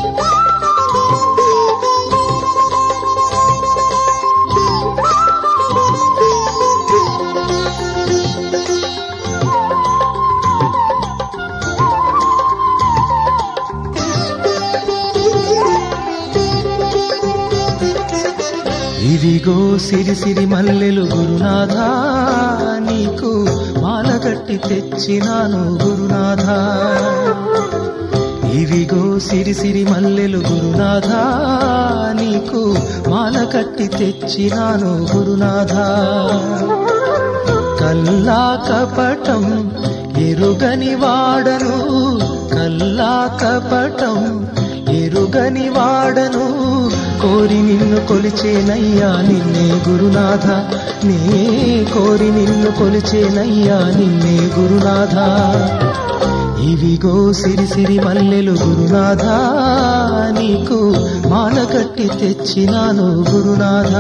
ఇదిగో సిరి సిరి మల్లెలు గురునాథా నీకు మాల కట్టి తెచ్చినాను గురునాథా ఇవిగో సిరి సిరి మల్లెలు గురునాథా నీకు మాల కట్టి తెచ్చినాను గురునాథా కల్లా కపటం ఎరుగని వాడను కల్లా కపటం ఎరుగని వాడను కోరి నిన్ను కొలిచేనయ్యా నిన్నే గురునాథ నే కోరి నిన్ను కొలిచేనయ్యా నిన్నే గురునాథ ఇవిగో సిరి సిరి మల్లెలు గురునాథ నీకు మాల కట్టి తెచ్చినాను గురునాథ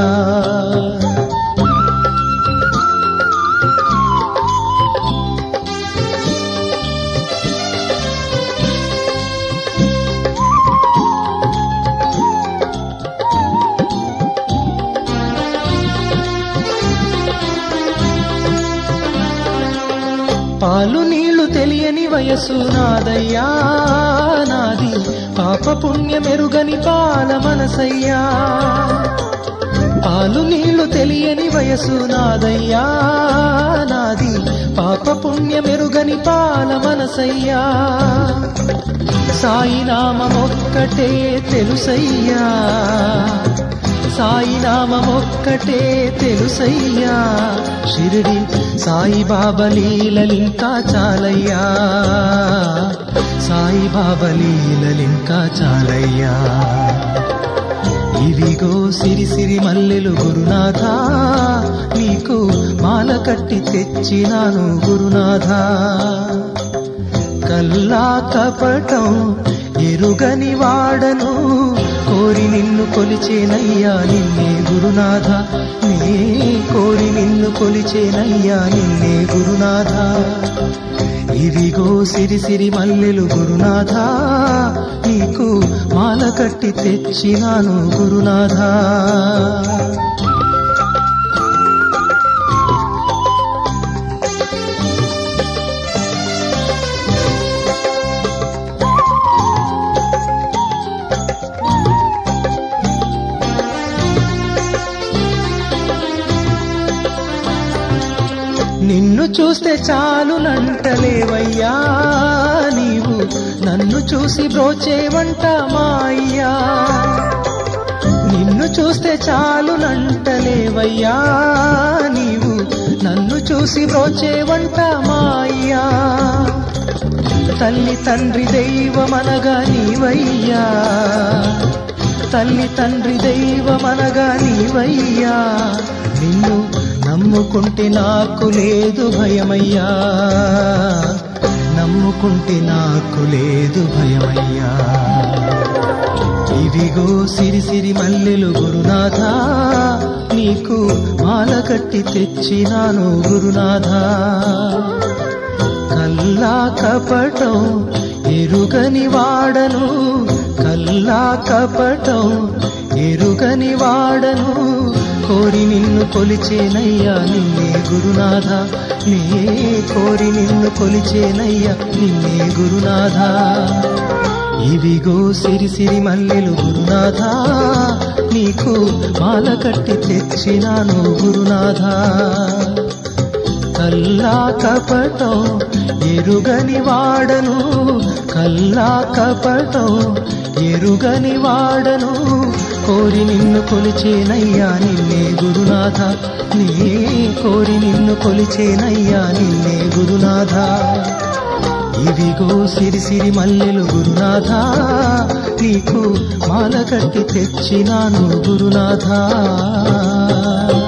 పాలు నీళ్లు తెలియని వయసు నాదయ్యా నాది పాప పుణ్యమెరుగని పాల మనసయ్యా పాలు నీళ్లు తెలియని వయసు నాదయ్యా నాది పాప పుణ్యమెరుగని పాల మనసయ్యా సాయి నామమొక్కటే తెలుసయ్యా సాయి నామమొక్కటే తెలుసయ్యా షిరిడి సాయి బాబా లీలలింకా చాలయ్యా సాయి బాబా లీలలింకా చాలయ్యా ఇవిగో సిరి సిరి మల్లెలు గురునాథ నీకు మాల కట్టి తెచ్చినాను గురునాథ కల్లా కపటం ఎరుగని వాడను కోరి నిన్ను కొలిచేనయ్యా నిన్నే గురునాథ నే కోరి నిన్ను కొలిచేనయ్యా నిన్నే గురునాథ ఇదిగో సిరి సిరి మల్లెలు గురునాథ నీకు మాల కట్టి తెచ్చినాను గురునాథ నిన్ను చూస్తే చాలు నంటలేవయ్యా నీవు నన్ను చూసి బ్రోచేవంట మా అయ్యా నిన్ను చూస్తే చాలు నంటలేవయ్యా నీవు నన్ను చూసి బ్రోచేవంట మా అయ్యా తల్లి తండ్రి దైవమనగా నీవయ్యా తల్లి తండ్రి దైవమనగా నీవయ్యా నిన్ను నమ్ముకుంటే నాకు లేదు భయమయ్యా నమ్ముకుంటే నాకు లేదు భయమయ్యా ఇదిగో సిరి సిరి మల్లెలు గురునాథ నీకు మాల కట్టి తెచ్చినాను గురునాథ కల్లా కపటం ఎరుగని వాడను కల్లా కపటం ఎరుగని వాడను కోరి నిన్ను కొలిచేనయ్యా నిన్నే గురునాథ నే కోరి నిన్ను కొలిచేనయ్యా నిన్నే గురునాథ ఇవిగో సిరి సిరి మల్లెలు గురునాథ నీకు మాల కట్టి తెచ్చినాను గురునాథ కల్లా కపటం ఎరుగని వాడను కల్లా కపటం ఎరుగని వాడను కోరి నిన్ను కొలిచేనయ్యా నిన్నే గురునాథ నీ కోరి నిన్ను కొలిచేనయ్యా నిన్నే గురునాథ ఇవిగో సిరి సిరి మల్లెలు గురునాథ నీకు మాల కట్టి తెచ్చినాను గురునాథ